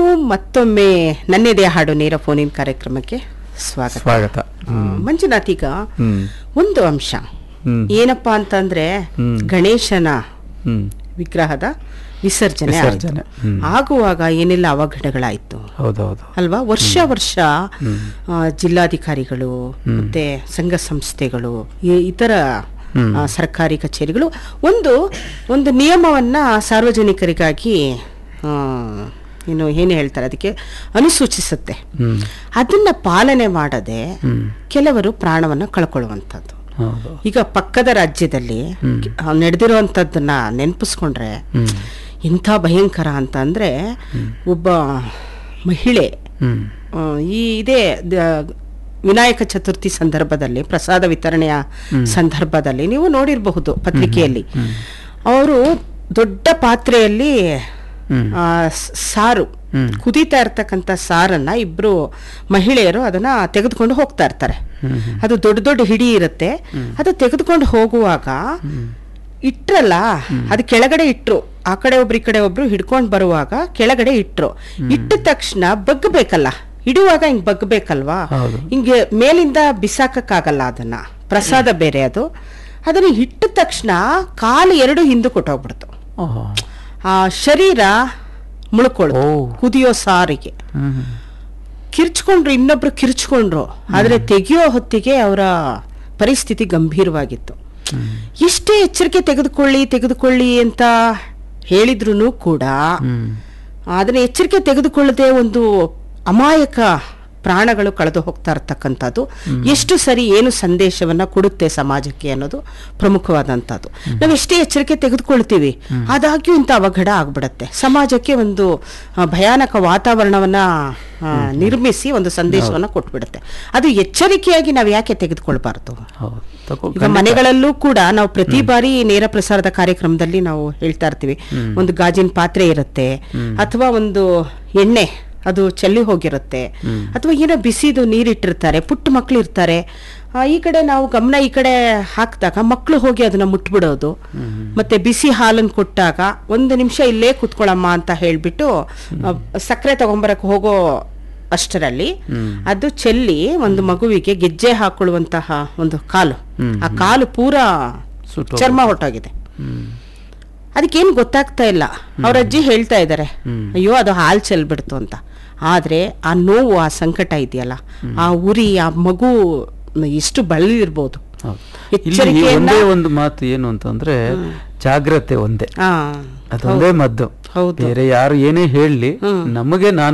ಮತ್ತೊಮ್ಮೆ ನನ್ನೆದೆ ಹಾಡು ನೇರ ಫೋನಿನ ಕಾರ್ಯಕ್ರಮಕ್ಕೆ ಸ್ವಾಗತ ಸ್ವಾಗತ ಹ್ಮ್. ಮಂಜುನಾಥ್ ಈಗ ಹ್ಮ್ ಒಂದು ಅಂಶ ಹ್ಮ್. ಏನಪ್ಪಾ ಅಂತಂದ್ರೆ ಹ್ಮ್. ಗಣೇಶನ ಹ್ಮ್ ವಿಗ್ರಹದ ವಿಸರ್ಜನೆ ಆಯ್ತು. ವಿಸರ್ಜನೆ, ಹ್ಮ್. ಆಗುವಾಗ ಏನೆಲ್ಲ ಅವಘಡಗಳಾಯ್ತು ಹೌದೌದು ಅಲ್ವಾ ವರ್ಷ ವರ್ಷ ಆ, ಜಿಲ್ಲಾಧಿಕಾರಿಗಳು ಮತ್ತೆ ಸಂಘ ಸಂಸ್ಥೆಗಳು ಈ- ಇತರ ಆ, ಸರ್ಕಾರಿ ಕಚೇರಿಗಳು ಒಂದು ಒಂದು ನಿಯಮವನ್ನ ಸಾರ್ವಜನಿಕರಿಗಾಗಿ ಆ, ಏನು ಏನು ಹೇಳ್ತಾರೆ ಅದಕ್ಕೆ ಅನುಸೂಚಿಸುತ್ತೆ ಹ್ಮ್ ಅದನ್ನ ಪಾಲನೆ ಮಾಡದೆ ಹ್ಮ್ ಕೆಲವರು ಪ್ರಾಣವನ್ನ ಕಳ್ಕೊಳ್ಳುವಂಥದ್ದು ಹೌದು ಈಗ ಪಕ್ಕದ ರಾಜ್ಯದಲ್ಲಿ ಆ, ನಡೆದಿರುವಂಥದ್ದನ್ನ ನೆನಪಿಸ್ಕೊಂಡ್ರೆ ಹ್ಮ್ ಇಂಥ ಭಯಂಕರ ಅಂತ ಅಂದ್ರೆ ಒಬ್ಬ ಮಹಿಳೆ ಹ್ಮ್ ಆ, ಈ ಇದೇ ದ- ವಿನಾಯಕ ಚತುರ್ಥಿ ಸಂದರ್ಭದಲ್ಲಿ ಪ್ರಸಾದ ವಿತರಣೆಯ ಸಂದರ್ಭದಲ್ಲಿ ನೀವು ನೋಡಿರಬಹುದು ಪತ್ರಿಕೆಯಲ್ಲಿ ಅವರು ದೊಡ್ಡ ಪಾತ್ರೆಯಲ್ಲಿ ಹ್ಮ್. ಆ, ಸ್- ಸಾರು ಹ್ಮ್. ಕುದೀತಾ ಇರ್ತಕ್ಕಂಥ ಸಾರನ್ನ ಇಬ್ರು ಮಹಿಳೆಯರು ಅದನ್ನ ತೆಗೆದುಕೊಂಡು ಹೋಗ್ತಾ ಇರ್ತಾರೆ ಹ್ಮ್ ಅದು ದೊಡ್ಡ ದೊಡ್ಡ ಹಿಡಿ ಇರುತ್ತೆ ಅದು ತೆಗೆದುಕೊಂಡು ಹೋಗುವಾಗ ಇಟ್ರಲ್ಲ ಅದು ಕೆಳಗಡೆ ಇಟ್ರು ಆ ಕಡೆ ಒಬ್ರು ಈ ಕಡೆ ಒಬ್ರು ಹಿಡ್ಕೊಂಡು ಬರುವಾಗ ಕೆಳಗಡೆ ಇಟ್ರು ಇಟ್ಟ ತಕ್ಷಣ ಬಗ್ಬೇಕಲ್ಲ ಇಡುವಾಗ ಹಿಂಗ್ ಬಗ್ಬೇಕಲ್ವಾ ಹೌದು. ಹಿಂಗೆ ಮೇಲಿಂದ ಬಿಸಾಕಕ್ಕಾಗಲ್ಲ ಅದನ್ನ ಪ್ರಸಾದ ಬೇರೆ ಅದು ಅದನ್ನ ಇಟ್ಟ ತಕ್ಷಣ ಕಾಲು ಎರಡು ಹಿಂದೆ ಕೊಟ್ಟೋಗ್ಬಿಡ್ತು ಓಹೋ ಆ ಶರೀರ ಮುಳ್ಕೊಳ್ತು ಓ. ಕುದಿಯೋ ಸಾರಿಗೆ ಹ್ಮ್ ಕಿರ್ಚ್ಕೊಂಡ್ರು ಇನ್ನೊಬ್ರು ಕಿರ್ಚ್ಕೊಂಡ್ರು ಆದ್ರೆ ತೆಗೆಯೋ ಹೊತ್ತಿಗೆ ಅವರ ಪರಿಸ್ಥಿತಿ ಗಂಭೀರವಾಗಿತ್ತು ಎಷ್ಟೇ ಎಚ್ಚರಿಕೆ ತೆಗೆದುಕೊಳ್ಳಿ ತೆಗೆದುಕೊಳ್ಳಿ ಅಂತ ಹೇಳಿದ್ರು ಕೂಡ ಹ್ಮ್ ಅದನ್ನ ಎಚ್ಚರಿಕೆ ತೆಗೆದುಕೊಳ್ಳದೆ ಒಂದು ಅಮಾಯಕ ಪ್ರಾಣಗಳು ಕಳೆದು ಹೋಗ್ತಾ ಇರ್ತಕ್ಕಂಥದ್ದು ಎಷ್ಟು ಸರಿ ಏನು ಸಂದೇಶವನ್ನ ಕೊಡುತ್ತೆ ಸಮಾಜಕ್ಕೆ ಅನ್ನೋದು ಪ್ರಮುಖವಾದಂಥದ್ದು ನಾವು ಎಷ್ಟೇ ಎಚ್ಚರಿಕೆ ತೆಗೆದುಕೊಳ್ತೀವಿ ಆದಾಗ್ಯೂ ಇಂಥ ಅವಘಡ ಆಗ್ಬಿಡತ್ತೆ ಸಮಾಜಕ್ಕೆ ಒಂದು ಆ, ಭಯಾನಕ ವಾತಾವರಣವನ್ನ ಆ, ನಿರ್ಮಿಸಿ ಒಂದು ಸಂದೇಶವನ್ನ ಕೊಟ್ಬಿಡುತ್ತೆ ಅದು ಎಚ್ಚರಿಕೆಯಾಗಿ ನಾವು ಯಾಕೆ ತೆಗೆದುಕೊಳ್ಬಾರ್ದು ಹೌದು ತಗೋ ಈಗ ಮನೆಗಳಲ್ಲೂ ಕೂಡ ನಾವು ಪ್ರತಿ ಬಾರಿ ನೇರ ಪ್ರಸಾರದ ಕಾರ್ಯಕ್ರಮದಲ್ಲಿ ನಾವು ಹೇಳ್ತಾ ಇರ್ತೀವಿ ಒಂದು ಗಾಜಿನ ಪಾತ್ರೆ ಇರುತ್ತೆ ಅಥವಾ ಒಂದು ಎಣ್ಣೆ ಅದು ಚೆಲ್ಲಿ ಹೋಗಿರುತ್ತೆ ಅಥವಾ ಏನೋ ಬಿಸಿದು ನೀರಿಟ್ಟಿರ್ತಾರೆ ಪುಟ್ಟ ಮಕ್ಳು ಇರ್ತಾರೆ ಆ, ಈ ಕಡೆ ನಾವು ಗಮನ ಈ ಕಡೆ ಹಾಕಿದಾಗ ಮಕ್ಕಳು ಹೋಗಿ ಅದನ್ನ ಮುಟ್ಬಿಡೋದು ಮತ್ತೆ ಬಿಸಿ ಹಾಲನ್ನು ಕೊಟ್ಟಾಗ ಒಂದು ನಿಮಿಷ ಇಲ್ಲೇ ಕುತ್ಕೊಳ್ಳಮ್ಮ ಅಂತ ಹೇಳ್ಬಿಟ್ಟು ಆ, ಸಕ್ಕರೆ ತಗೊಂಬರಕ್ಕೆ ಹೋಗೋ ಅಷ್ಟರಲ್ಲಿ ಅದು ಚೆಲ್ಲಿ ಒಂದು ಮಗುವಿಗೆ ಗೆಜ್ಜೆ ಹಾಕೊಳ್ಳುವಂತಹ ಒಂದು ಕಾಲು ಆ ಕಾಲು ಪೂರಾ ಸುಟ್ಟು ಚರ್ಮ ಹೊಟ್ಟೋಗಿದೆ ಹ್ಮ್ ಅದಕ್ಕೇನು ಗೊತ್ತಾಗ್ತಾ ಇಲ್ಲ ಅವ್ರ ಅಜ್ಜಿ ಹೇಳ್ತಾ ಇದ್ದಾರೆ ಅಯ್ಯೋ ಅದು ಹಾಲು ಚೆಲ್ಬಿಡ್ತು ಅಂತ ಆದ್ರೆ ಆ ನೋವು ಆ ಸಂಕಟ ಇದೆಯಲ್ಲ ಆ ಉರಿ ಆ ಮಗು ಎಷ್ಟು ಬಳಲಿರ್ಬೋದು ಹೌದು. ಇಲ್ಲಿ ಎಚ್ಚರಿಕೆಯನ್ನ ಒಂದೇ ಒಂದು ಮಾತು ಏನು ಅಂತಂದ್ರೆ ಜಾಗ್ರತೆ ಒಂದೇ ಆ ಅದೊಂದೇ ಮದ್ದು ಹೌದು. ಬೇರೆ ಯಾರು ಏನೇ ಹೇಳಲಿ ನಮಗೆ ನಾನು